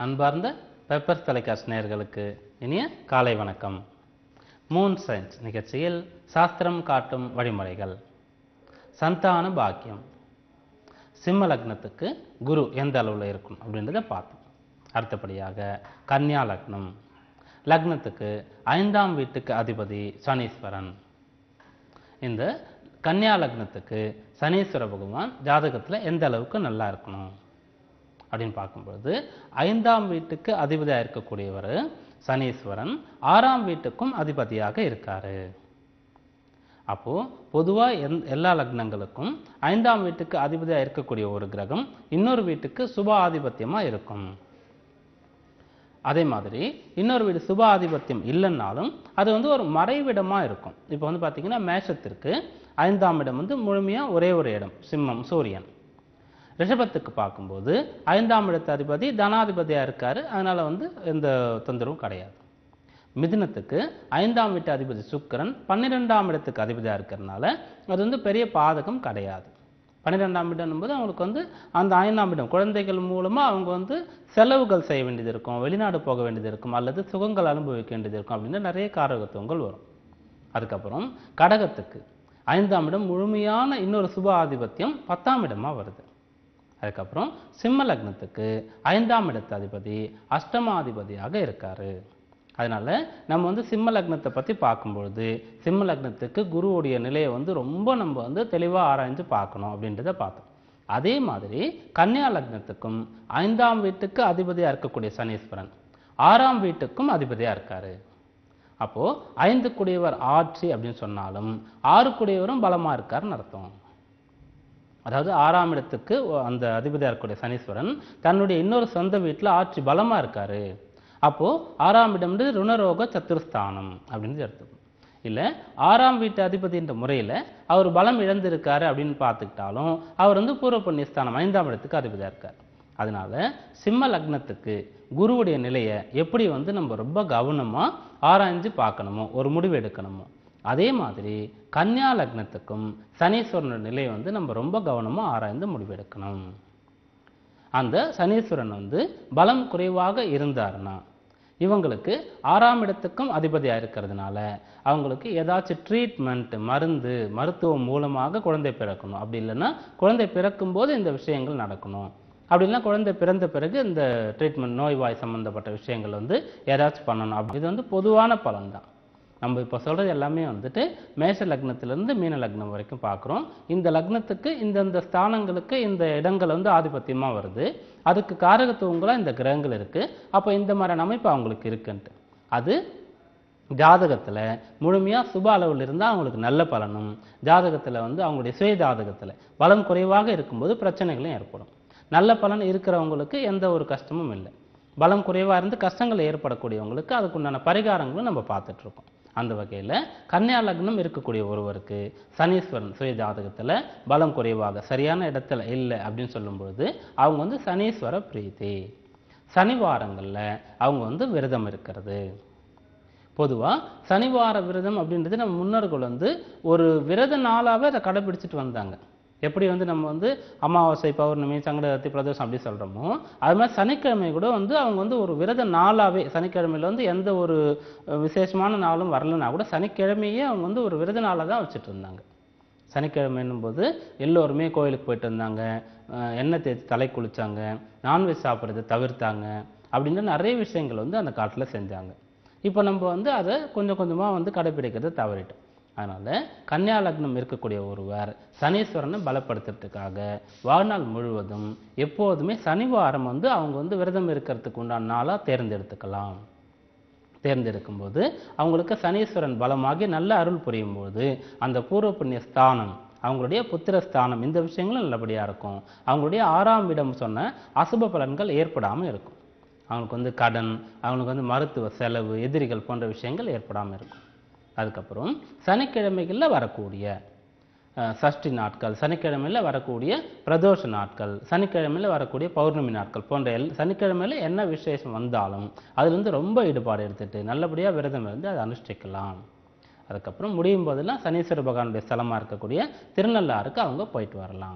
அன்பார்ந்த பெப்பர்ஸ் தொலைக்காட்சி நேயர்களுக்கு இனிய காலை வணக்கம் மூன் சயின்ஸ் நிகழ்ச்சியில் சாஸ்திரம் காட்டும் வழிமுறைகள் சந்தான பாக்கியம் சிம்ம லக்னத்துக்கு குரு எந்த அளவில் இருக்கும் அப்படின்றத பார்த்தோம் அடுத்தபடியாக கன்னியா லக்னம் லக்னத்துக்கு ஐந்தாம் வீட்டுக்கு அதிபதி சனீஸ்வரன் இந்த கன்னியா லக்னத்துக்கு சனீஸ்வர பகவான் ஜாதகத்தில் எந்த அளவுக்கு நல்லா இருக்கணும் அப்படின்னு பார்க்கும்பொழுது ஐந்தாம் வீட்டுக்கு அதிபதியாக இருக்கக்கூடியவர் சனீஸ்வரன் ஆறாம் வீட்டுக்கும் அதிபதியாக இருக்காரு அப்போ பொதுவா எந் எல்லா லக்னங்களுக்கும் ஐந்தாம் வீட்டுக்கு அதிபதியாக இருக்கக்கூடிய ஒரு கிரகம் இன்னொரு வீட்டுக்கு சுப ஆதிபத்தியமா இருக்கும் அதே மாதிரி இன்னொரு வீடு சுப ஆதிபத்தியம் இல்லைன்னாலும் அது வந்து ஒரு மறைவிடமா இருக்கும் இப்போ வந்து பார்த்தீங்கன்னா மேஷத்திற்கு ஐந்தாம் இடம் வந்து முழுமையா ஒரே ஒரு இடம் சிம்மம் சூரியன் ரிஷபத்துக்கு பார்க்கும்போது ஐந்தாம் இடத்து அதிபதி தனாதிபதியா இருக்காரு அதனால வந்து எந்த தொந்தரவும் கிடையாது மிதுனத்துக்கு ஐந்தாம் வீட்டு அதிபதி சுக்கிரன் பன்னிரெண்டாம் இடத்துக்கு அதிபதியா இருக்கிறதுனால அது வந்து பெரிய பாதகம் கிடையாது பன்னிரெண்டாம் இடம் போது அவங்களுக்கு வந்து அந்த ஐந்தாம் இடம் குழந்தைகள் மூலமா அவங்க வந்து செலவுகள் செய்ய வேண்டியது இருக்கும் வெளிநாடு போக வேண்டியது இருக்கும் அல்லது சுகங்கள் அனுபவிக்க வேண்டியது இருக்கும் அப்படின்னு நிறைய காரகத்துவங்கள் வரும் அதுக்கப்புறம் கடகத்துக்கு ஐந்தாம் இடம் முழுமையான இன்னொரு சுப ஆதிபத்தியம் பத்தாம் இடமா வருது அதுக்கப்புறம் சிம்ம லக்னத்துக்கு ஐந்தாம் இடத்து அதிபதி அஷ்டமாதிபதியாக இருக்காரு அதனால நம்ம வந்து சிம்ம லக்னத்தை பத்தி பார்க்கும்பொழுது சிம்ம லக்னத்துக்கு குருவுடைய நிலையை வந்து ரொம்ப நம்ம வந்து தெளிவா ஆராய்ஞ்சு பார்க்கணும் அப்படின்றத பார்த்தோம் அதே மாதிரி கன்னியா லக்னத்துக்கும் ஐந்தாம் வீட்டுக்கு அதிபதியா இருக்கக்கூடிய சனீஸ்வரன் ஆறாம் வீட்டுக்கும் அதிபதியா இருக்காரு அப்போ ஐந்து குடியவர் ஆட்சி அப்படின்னு சொன்னாலும் ஆறு குடியவரும் பலமா இருக்காருன்னு அர்த்தம் அதாவது ஆறாம் இடத்துக்கு அந்த அதிபதியா இருக்கக்கூடிய சனீஸ்வரன் தன்னுடைய இன்னொரு சொந்த வீட்டுல ஆட்சி பலமா இருக்காரு அப்போ ஆறாம் இடம்ன்றது ருணரோக சத்துருஸ்தானம் அப்படின்னு எடுத்துக்கணும் இல்ல ஆறாம் வீட்டு அதிபதின்ற முறையில அவர் பலம் இழந்திருக்காரு அப்படின்னு பார்த்துக்கிட்டாலும் அவர் வந்து பூர்வ புண்ணியஸ்தானம் ஐந்தாம் இடத்துக்கு அதிபதியா இருக்கார் அதனால சிம்ம லக்னத்துக்கு குருவுடைய நிலையை எப்படி வந்து நம்ம ரொம்ப கவனமா ஆராய்ஞ்சு பார்க்கணுமோ ஒரு முடிவு எடுக்கணுமோ அதே மாதிரி கன்னியா லக்னத்துக்கும் சனீஸ்வரன் நிலையை வந்து நம்ம ரொம்ப கவனமா ஆராய்ந்து முடிவெடுக்கணும் அந்த சனீஸ்வரன் வந்து பலம் குறைவாக இருந்தாருன்னா இவங்களுக்கு ஆறாம் இடத்துக்கும் அதிபதியாக இருக்கிறதுனால அவங்களுக்கு ஏதாச்சும் ட்ரீட்மெண்ட் மருந்து மருத்துவம் மூலமாக குழந்தை பிறக்கணும் அப்படி இல்லைன்னா குழந்தை பிறக்கும் போது இந்த விஷயங்கள் நடக்கணும் அப்படி இல்லைன்னா குழந்தை பிறந்த பிறகு இந்த ட்ரீட்மெண்ட் நோய்வாய் சம்பந்தப்பட்ட விஷயங்கள் வந்து ஏதாச்சும் பண்ணணும் அப்படி இது வந்து பொதுவான பலன் தான் நம்ம இப்போ சொல்றது எல்லாமே வந்துட்டு மேஷ லக்னத்திலிருந்து மீன லக்னம் வரைக்கும் பார்க்குறோம் இந்த லக்னத்துக்கு இந்தந்த ஸ்தானங்களுக்கு இந்த இடங்கள் வந்து ஆதிபத்தியமா வருது அதுக்கு காரகத்துவங்களா இந்த கிரகங்கள் இருக்கு அப்போ இந்த மாதிரியான அமைப்பு அவங்களுக்கு இருக்குன்ட்டு அது ஜாதகத்துல முழுமையா சுப அளவில் இருந்தால் அவங்களுக்கு நல்ல பலனும் ஜாதகத்துல வந்து அவங்களுடைய சுய ஜாதகத்துல பலம் குறைவாக இருக்கும்போது பிரச்சனைகளும் ஏற்படும் நல்ல பலன் இருக்கிறவங்களுக்கு எந்த ஒரு கஷ்டமும் இல்லை பலம் குறைவா இருந்து கஷ்டங்கள் ஏற்படக்கூடியவங்களுக்கு அதுக்குண்டான பரிகாரங்களும் நம்ம பார்த்துட்டு இருக்கோம் அந்த வகையில கன்னியா லக்னம் இருக்கக்கூடிய ஒருவருக்கு சனீஸ்வரன் சுய ஜாதகத்துல பலம் குறைவாக சரியான இடத்துல இல்லை அப்படின்னு சொல்லும்பொழுது அவங்க வந்து சனீஸ்வர பிரீத்தி சனிவாரங்கள்ல அவங்க வந்து விரதம் இருக்கிறது பொதுவா சனிவார விரதம் அப்படின்றது நம்ம முன்னோர்கள் வந்து ஒரு விரத நாளாவே அதை கடைபிடிச்சிட்டு வந்தாங்க எப்படி வந்து நம்ம வந்து அமாவாசை பௌர்ணமி சங்கடகத்தி பிரதோஷம் அப்படி சொல்றோமோ அது மாதிரி சனிக்கிழமை கூட வந்து அவங்க வந்து ஒரு விரத நாளாவே சனிக்கிழமையில வந்து எந்த ஒரு அஹ், விசேஷமான நாளும் வரலனா கூட சனிக்கிழமையே அவங்க வந்து ஒரு விரத நாளாக தான் வச்சுட்டு இருந்தாங்க சனிக்கிழமைன்னும் போது எல்லோருமே கோயிலுக்கு போயிட்டு இருந்தாங்க அஹ், எண்ணெய் தேய்ச்சி தலை குளிச்சாங்க நான்வெஜ் சாப்பிட்றதை தவிர்த்தாங்க அப்படின்னு நிறைய விஷயங்கள் வந்து அந்த காட்டில் செஞ்சாங்க இப்போ நம்ம வந்து அதை கொஞ்சம் கொஞ்சமாக வந்து கடைபிடிக்கிறத தவறிட்டோம் அதனால கன்னியா லக்னம் இருக்கக்கூடிய ஒருவர் சனீஸ்வரனை பலப்படுத்துறதுக்காக வாழ்நாள் முழுவதும் எப்போதுமே சனிவாரம் வந்து அவங்க வந்து விரதம் இருக்கிறதுக்கு உண்டான நாளாக தேர்ந்தெடுத்துக்கலாம் தேர்ந்தெடுக்கும் போது அவங்களுக்கு சனீஸ்வரன் பலமாகி நல்ல அருள் புரியும் போது அந்த பூர்வ புண்ணிய ஸ்தானம் அவங்களுடைய புத்திர ஸ்தானம் இந்த விஷயங்களும் நல்லபடியா இருக்கும் அவங்களுடைய ஆறாம் இடம் சொன்ன அசுப பலன்கள் ஏற்படாம இருக்கும் அவங்களுக்கு வந்து கடன் அவங்களுக்கு வந்து மருத்துவ செலவு எதிரிகள் போன்ற விஷயங்கள் ஏற்படாம இருக்கும் அதுக்கப்புறம் சனிக்கிழமைகளில் வரக்கூடிய அஹ், சஷ்டி நாட்கள் சனிக்கிழமையில வரக்கூடிய பிரதோஷ நாட்கள் சனிக்கிழமையில வரக்கூடிய பௌர்ணமி நாட்கள் போன்ற எல் சனிக்கிழமையில என்ன விசேஷம் வந்தாலும் அதுல இருந்து ரொம்ப ஈடுபாடு எடுத்துட்டு நல்லபடியா விரதம் இருந்து அதை அனுஷ்டிக்கலாம் அதுக்கப்புறம் முடியும் போதெல்லாம் சனீஸ்வர பகவானுடைய ஸ்தலமா இருக்கக்கூடிய திருநள்ளாறுக்கு அவங்க போயிட்டு வரலாம்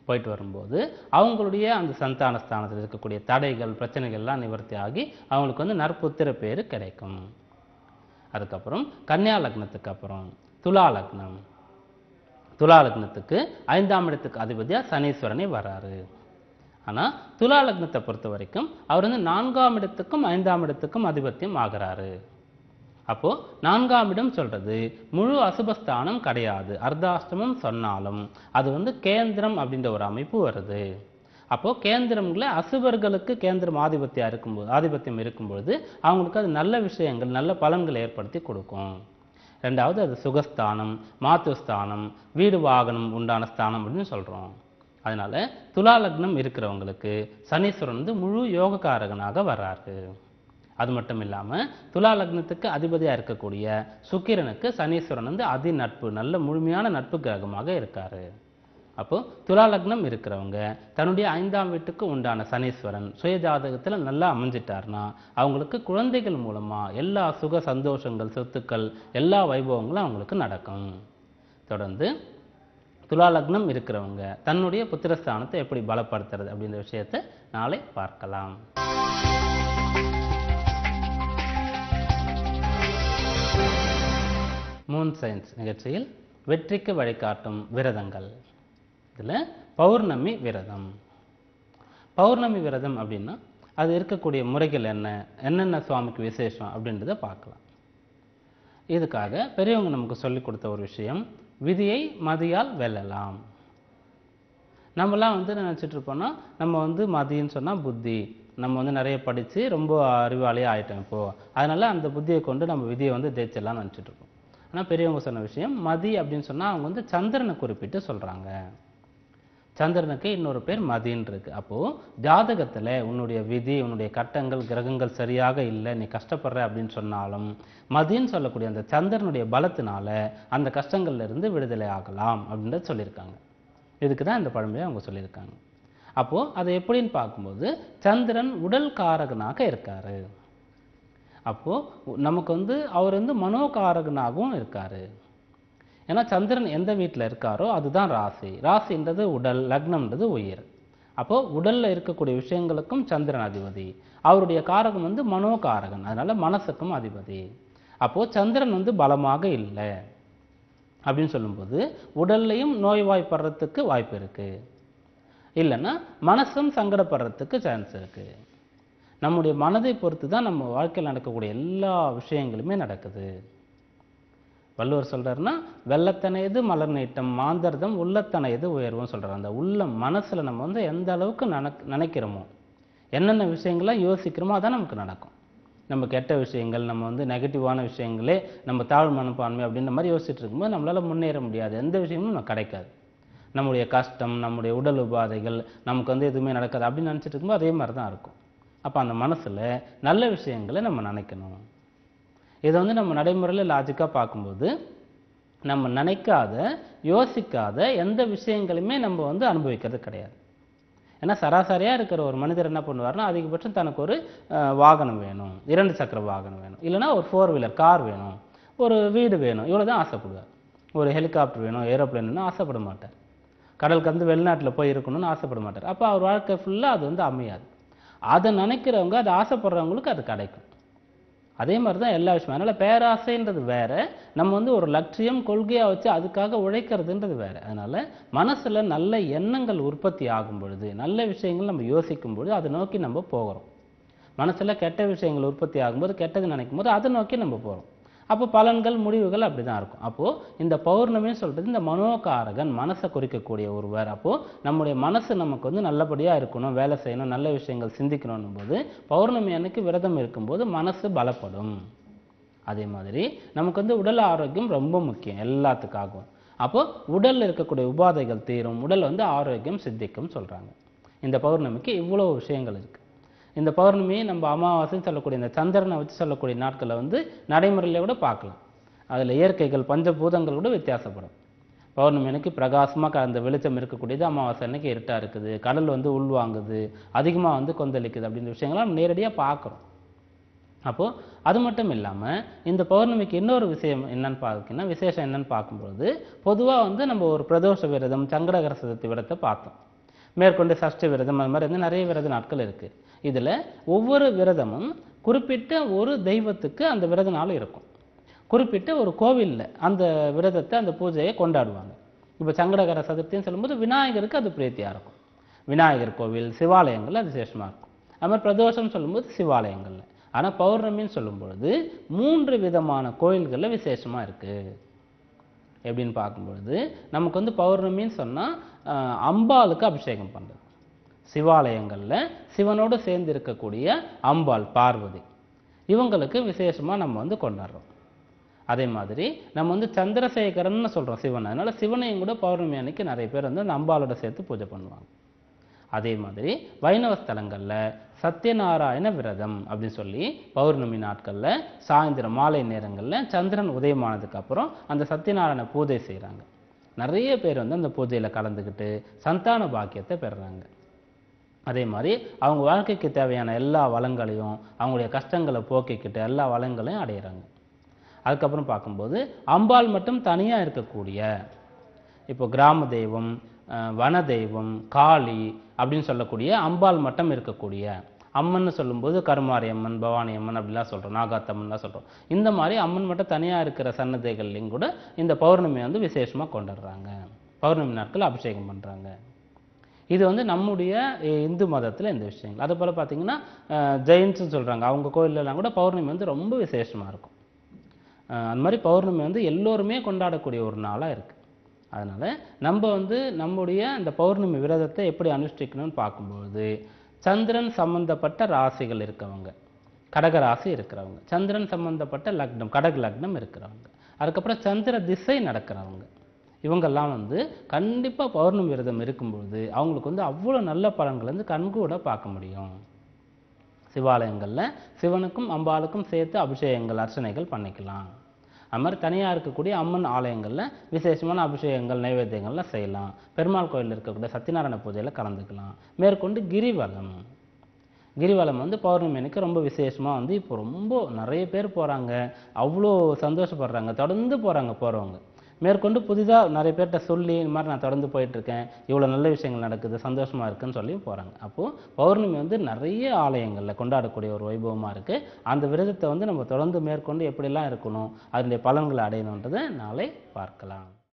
போயிட்டு வரும்போது அவங்களுடைய அந்த சந்தான ஸ்தானத்தில் இருக்கக்கூடிய தடைகள் பிரச்சனைகள்லாம் நிவர்த்தி ஆகி அவங்களுக்கு வந்து நற்புத்திர பேர் கிடைக்கும் அதுக்கப்புறம் கன்னியா லக்னத்துக்கு அப்புறம் துலா லக்னம் துலா லக்னத்துக்கு ஐந்தாம் இடத்துக்கு அதிபதியாக சனீஸ்வரனே வராரு ஆனால் துலா லக்னத்தை பொறுத்த வரைக்கும் அவர் வந்து நான்காம் இடத்துக்கும் ஐந்தாம் இடத்துக்கும் அதிபத்தியம் ஆகிறாரு அப்போ நான்காம் இடம் சொல்றது முழு அசுபஸ்தானம் கிடையாது அர்த்தாஷ்டமம் சொன்னாலும் அது வந்து கேந்திரம் அப்படின்ற ஒரு அமைப்பு வருது அப்போ கேந்திரம்ல அசுபர்களுக்கு கேந்திரம் ஆதிபத்தியம் இருக்கும்போது ஆதிபத்தியம் இருக்கும்பொழுது அவங்களுக்கு அது நல்ல விஷயங்கள் நல்ல பலன்களை ஏற்படுத்தி கொடுக்கும் ரெண்டாவது அது சுகஸ்தானம் மாத்துஸ்தானம் வீடு வாகனம் உண்டான ஸ்தானம் அப்படின்னு சொல்றோம் அதனால துலா லக்னம் இருக்கிறவங்களுக்கு சனீஸ்வரன் வந்து முழு யோகக்காரகனாக வர்றாரு அது மட்டும் இல்லாம துலா லக்னத்துக்கு அதிபதியா இருக்கக்கூடிய சுக்கிரனுக்கு சனீஸ்வரன் வந்து அதி நட்பு நல்ல முழுமையான நட்பு கிரகமாக இருக்காரு அப்போ துலா லக்னம் இருக்கிறவங்க தன்னுடைய ஐந்தாம் வீட்டுக்கு உண்டான சனீஸ்வரன் சுய ஜாதகத்துல நல்லா அமைஞ்சிட்டாருன்னா அவங்களுக்கு குழந்தைகள் மூலமா எல்லா சுக சந்தோஷங்கள் சொத்துக்கள் எல்லா வைபவங்களும் அவங்களுக்கு நடக்கும் தொடர்ந்து துலா லக்னம் இருக்கிறவங்க தன்னுடைய புத்திரஸ்தானத்தை எப்படி பலப்படுத்துறது அப்படின்ற விஷயத்தை நாளை பார்க்கலாம் மூன் சயின்ஸ் நிகழ்ச்சியில் வெற்றிக்கு வழிகாட்டும் விரதங்கள் இதில் பௌர்ணமி விரதம் பௌர்ணமி விரதம் அப்படின்னா அது இருக்கக்கூடிய முறைகள் என்ன என்னென்ன சுவாமிக்கு விசேஷம் அப்படின்றத பார்க்கலாம் இதுக்காக பெரியவங்க நமக்கு சொல்லிக் கொடுத்த ஒரு விஷயம் விதியை மதியால் வெல்லலாம் நம்மலாம் வந்து நினச்சிட்டு இருப்போம்னா நம்ம வந்து மதின்னு சொன்னால் புத்தி நம்ம வந்து நிறைய படித்து ரொம்ப அறிவாளியாக ஆயிட்டோம் இப்போ அதனால அந்த புத்தியை கொண்டு நம்ம விதியை வந்து ஜெயிச்சிடலாம்னு நினச்சிட்டு இருக்கோம் ஆனால் பெரியவங்க சொன்ன விஷயம் மதி அப்படின்னு சொன்னால் அவங்க வந்து சந்திரனை குறிப்பிட்டு சொல்கிறாங்க சந்திரனுக்கு இன்னொரு பேர் மதின்னு இருக்கு அப்போ ஜாதகத்துல உன்னுடைய விதி உன்னுடைய கட்டங்கள் கிரகங்கள் சரியாக இல்லை நீ கஷ்டப்படுற அப்படின்னு சொன்னாலும் மதின்னு சொல்லக்கூடிய அந்த சந்திரனுடைய பலத்தினால அந்த கஷ்டங்கள்ல இருந்து விடுதலை ஆகலாம் அப்படின்றத சொல்லியிருக்காங்க இதுக்கு தான் இந்த பழமொழியை அவங்க சொல்லியிருக்காங்க அப்போ அதை எப்படின்னு பார்க்கும்போது சந்திரன் உடல் காரகனாக இருக்காரு அப்போ நமக்கு வந்து அவர் வந்து மனோகாரகனாகவும் இருக்காரு ஏன்னா சந்திரன் எந்த வீட்டில் இருக்காரோ அதுதான் ராசி ராசின்றது உடல் லக்னம்ன்றது உயிர் அப்போ உடல்ல இருக்கக்கூடிய விஷயங்களுக்கும் சந்திரன் அதிபதி அவருடைய காரகம் வந்து மனோகாரகன் அதனால மனசுக்கும் அதிபதி அப்போ சந்திரன் வந்து பலமாக இல்லை அப்படின்னு சொல்லும்போது உடல்லையும் நோய்வாய்ப்படுறதுக்கு வாய்ப்பு இருக்கு இல்லைன்னா மனசும் சங்கடப்படுறதுக்கு சான்ஸ் இருக்கு நம்முடைய மனதை பொறுத்து தான் நம்ம வாழ்க்கையில் நடக்கக்கூடிய எல்லா விஷயங்களுமே நடக்குது வள்ளுவர் சொல்றாருன்னா வெள்ளத்தனையது மலர் நீட்டம் மாந்தர்தம் உள்ளத்தனையது உயர்வும் சொல்றாரு அந்த உள்ளம் மனசுல நம்ம வந்து எந்த அளவுக்கு நனக் நினைக்கிறோமோ என்னென்ன விஷயங்கள்லாம் யோசிக்கிறோமோ அதான் நமக்கு நடக்கும் நம்ம கெட்ட விஷயங்கள் நம்ம வந்து நெகட்டிவான விஷயங்களே நம்ம தாழ்வு மனப்பான்மை அப்படின்ற மாதிரி யோசிச்சுட்டு இருக்கும்போது நம்மளால முன்னேற முடியாது எந்த விஷயமும் நமக்கு கிடைக்காது நம்முடைய கஷ்டம் நம்முடைய உடல் உபாதைகள் நமக்கு வந்து எதுவுமே நடக்காது அப்படின்னு நினைச்சிட்டு இருக்கும்போது அதே மாதிரி தான் இருக்கும் அப்போ அந்த மனசுல நல்ல விஷயங்களை நம்ம நினைக்கணும் இதை வந்து நம்ம நடைமுறையில் லாஜிக்காக பார்க்கும்போது நம்ம நினைக்காத யோசிக்காத எந்த விஷயங்களுமே நம்ம வந்து அனுபவிக்கிறது கிடையாது ஏன்னா சராசரியாக இருக்கிற ஒரு மனிதர் என்ன பண்ணுவார்னா அதிகபட்சம் தனக்கு ஒரு அஹ், வாகனம் வேணும் இரண்டு சக்கர வாகனம் வேணும் இல்லைன்னா ஒரு ஃபோர் வீலர் கார் வேணும் ஒரு வீடு வேணும் இவ்வளோ தான் ஆசைப்படுவார் ஒரு ஹெலிகாப்டர் வேணும் ஏரோப்ளேன் வேணும் ஆசைப்பட மாட்டார் கடல் கடந்து வெளிநாட்டில் போய் இருக்கணும்னு ஆசைப்பட மாட்டார் அப்போ அவர் வாழ்க்கை ஃபுல்லாக அது வந்து அமையாது அதை நினைக்கிறவங்க அதை ஆசைப்படுறவங்களுக்கு அது கிடைக்கும் அதே மாதிரி தான் எல்லா விஷயமும் அதனால பேராசைன்றது வேற நம்ம வந்து ஒரு லட்சியம் கொள்கையா வச்சு அதுக்காக உழைக்கிறதுன்றது வேற அதனால மனசுல நல்ல எண்ணங்கள் உற்பத்தி ஆகும் பொழுது நல்ல விஷயங்கள் நம்ம யோசிக்கும் பொழுது அதை நோக்கி நம்ம போகிறோம் மனசுல கெட்ட விஷயங்கள் உற்பத்தி ஆகும்போது கெட்டது நினைக்கும் போது அதை நோக்கி நம்ம போறோம் அப்போ பலன்கள் முடிவுகள் அப்படிதான் இருக்கும் அப்போ இந்த பௌர்ணமின்னு சொல்றது இந்த மனோகாரகன் மனசை குறிக்கக்கூடிய ஒருவர் அப்போ நம்முடைய மனசு நமக்கு வந்து நல்லபடியா இருக்கணும் வேலை செய்யணும் நல்ல விஷயங்கள் சிந்திக்கணும் போது பௌர்ணமி அன்னைக்கு விரதம் இருக்கும்போது மனசு பலப்படும் அதே மாதிரி நமக்கு வந்து உடல் ஆரோக்கியம் ரொம்ப முக்கியம் எல்லாத்துக்காகவும் அப்போ உடல்ல இருக்கக்கூடிய உபாதைகள் தீரும் உடல் வந்து ஆரோக்கியம் சித்திக்கும் சொல்றாங்க இந்த பௌர்ணமிக்கு இவ்வளவு விஷயங்கள் இருக்கு இந்த பௌர்ணமியை நம்ம அமாவாசைன்னு சொல்லக்கூடிய இந்த சந்திரனை வச்சு சொல்லக்கூடிய நாட்களை வந்து நடைமுறையில கூட பார்க்கலாம் அதுல இயற்கைகள் பஞ்சபூதங்கள் கூட வித்தியாசப்படும் பௌர்ணமி அன்னைக்கு பிரகாசமா க- அந்த வெளிச்சம் இருக்கக்கூடியது அமாவாசை அன்னைக்கு இருட்டா இருக்குது கடல் வந்து உள்வாங்குது அதிகமா வந்து கொந்தளிக்குது அப்படின்ற விஷயங்களை நம்ம நேரடியா பார்க்குறோம் அப்போ அது மட்டும் இல்லாம இந்த பௌர்ணமிக்கு இன்னொரு விஷயம் என்னன்னு பார்க்கணும் விசேஷம் என்னன்னு பார்க்கும்போது பொதுவா வந்து நம்ம ஒரு பிரதோஷ விரதம் சங்கடகர சதுர்த்தி விரதத்தை பார்த்தோம் மேற்கொண்டு சஷ்டி விரதம் அது மாதிரி வந்து நிறைய விரத நாட்கள் இருக்கு இதுல ஒவ்வொரு விரதமும் குறிப்பிட்ட ஒரு தெய்வத்துக்கு அந்த விரத நாள் இருக்கும் குறிப்பிட்ட ஒரு கோவில்ல அந்த விரதத்தை அந்த பூஜையை கொண்டாடுவாங்க இப்போ சங்கடகர சதுர்த்தின்னு சொல்லும்போது விநாயகருக்கு அது பிரீத்தியா இருக்கும் விநாயகர் கோவில் சிவாலயங்கள்ல அது விசேஷமா இருக்கும் அது மாதிரி பிரதோஷம் சொல்லும்போது சிவாலயங்கள்ல ஆனா பௌர்ணமின்னு சொல்லும் பொழுது மூன்று விதமான கோயில்கள்ல விசேஷமா இருக்கு எப்படின்னு பார்க்கும்பொழுது நமக்கு வந்து பௌர்ணமின்னு சொன்னா ஆஹ், அம்பாளுக்கு அபிஷேகம் பண்றது சிவாலயங்கள்ல சிவனோடு சேர்ந்து இருக்கக்கூடிய அம்பாள் பார்வதி இவங்களுக்கு விசேஷமா நம்ம வந்து கொண்டாடுறோம் அதே மாதிரி நம்ம வந்து சந்திரசேகரன்னு சொல்றோம் சிவன் அதனால சிவனையும் கூட பௌர்ணமி அன்னைக்கு நிறைய பேர் வந்து அந்த அம்பாளோட சேர்த்து பூஜை பண்ணுவாங்க அதே மாதிரி வைணவ ஸ்தலங்கள்ல சத்யநாராயண விரதம் அப்படின்னு சொல்லி பௌர்ணமி நாட்கள்ல சாயந்தரம் மாலை நேரங்கள்ல சந்திரன் உதயமானதுக்கு அப்புறம் அந்த சத்யநாராயண பூஜை செய்றாங்க நிறைய பேர் வந்து அந்த பூஜையில கலந்துக்கிட்டு சந்தான பாக்கியத்தை பெறுறாங்க அதே மாதிரி அவங்க வாழ்க்கைக்கு தேவையான எல்லா வளங்களையும் அவங்களுடைய கஷ்டங்களை போக்கிக்கிட்டு எல்லா வளங்களையும் அடையிறாங்க அதுக்கப்புறம் பார்க்கும்போது அம்பாள் மட்டும் தனியா இருக்கக்கூடிய இப்போ கிராம தெய்வம் அஹ், வன தெய்வம் காளி அப்படின்னு சொல்லக்கூடிய அம்பாள் மட்டும் இருக்கக்கூடிய அம்மன்னு சொல்லும்போது கருமாரி அம்மன் பவானி அம்மன் அப்படிலாம் சொல்றோம் நாகாத்தம்மன்லாம் சொல்றோம் இந்த மாதிரி அம்மன் மட்டும் தனியா இருக்கிற சன்னதிகள்லையும் கூட இந்த பௌர்ணமி வந்து விசேஷமா கொண்டாடுறாங்க பௌர்ணமி நாட்கள் அபிஷேகம் பண்றாங்க இது வந்து நம்முடைய அஹ், இந்து மதத்துல இந்த விஷயங்கள் அது போல பார்த்தீங்கன்னா ஜெயின்ஸ்னு சொல்றாங்க அவங்க கோயில்லலாம் கூட பௌர்ணமி வந்து ரொம்ப விசேஷமா இருக்கும் அஹ் அந்த மாதிரி பௌர்ணமி வந்து எல்லோருமே கொண்டாடக்கூடிய ஒரு நாளா இருக்கு அதனால நம்ம வந்து நம்முடைய இந்த பௌர்ணமி விரதத்தை எப்படி அனுஷ்டிக்கணும்னு பார்க்கும்பொழுது சந்திரன் சம்பந்தப்பட்ட ராசிகள் இருக்கவங்க கடக ராசி இருக்கிறவங்க சந்திரன் சம்பந்தப்பட்ட லக்னம் கடக லக்னம் இருக்கிறவங்க அதுக்கப்புறம் சந்திர திசை நடக்கிறவங்க இவங்கெல்லாம் வந்து கண்டிப்பா பௌர்ணமி விரதம் இருக்கும்பொழுது அவங்களுக்கு வந்து அவ்வளோ நல்ல பலன்கள் வந்து கண்கூட பார்க்க முடியும் சிவாலயங்கள்ல சிவனுக்கும் அம்பாளுக்கும் சேர்த்து அபிஷேகங்கள் அர்ச்சனைகள் பண்ணிக்கலாம் அது மாதிரி தனியா இருக்கக்கூடிய அம்மன் ஆலயங்கள்ல விசேஷமான அபிஷேகங்கள் நைவேத்தியங்கள்லாம் செய்யலாம் பெருமாள் கோயில்ல இருக்கக்கூடிய சத்யநாராயண பூஜையில கலந்துக்கலாம் மேற்கொண்டு கிரிவலம் கிரிவலம் வந்து பௌர்ணமி அன்னைக்கு ரொம்ப விசேஷமா வந்து இப்போ ரொம்ப நிறைய பேர் போறாங்க அவ்வளோ சந்தோஷப்படுறாங்க தொடர்ந்து போறாங்க போறவங்க மேற்கொண்டு புதிதா நிறைய பேர்கிட்ட சொல்லி இந்த மாதிரி நான் தொடர்ந்து போயிட்டு இருக்கேன் இவ்வளவு நல்ல விஷயங்கள் நடக்குது சந்தோஷமா இருக்குன்னு சொல்லி போறாங்க அப்போ பௌர்ணமி வந்து நிறைய ஆலயங்கள்ல கொண்டாடக்கூடிய ஒரு வைபவமா இருக்கு அந்த விரதத்தை வந்து நம்ம தொடர்ந்து மேற்கொண்டு எப்படிலாம் இருக்கணும் அதனுடைய பலன்களை அடையணுன்றதை நாளை பார்க்கலாம்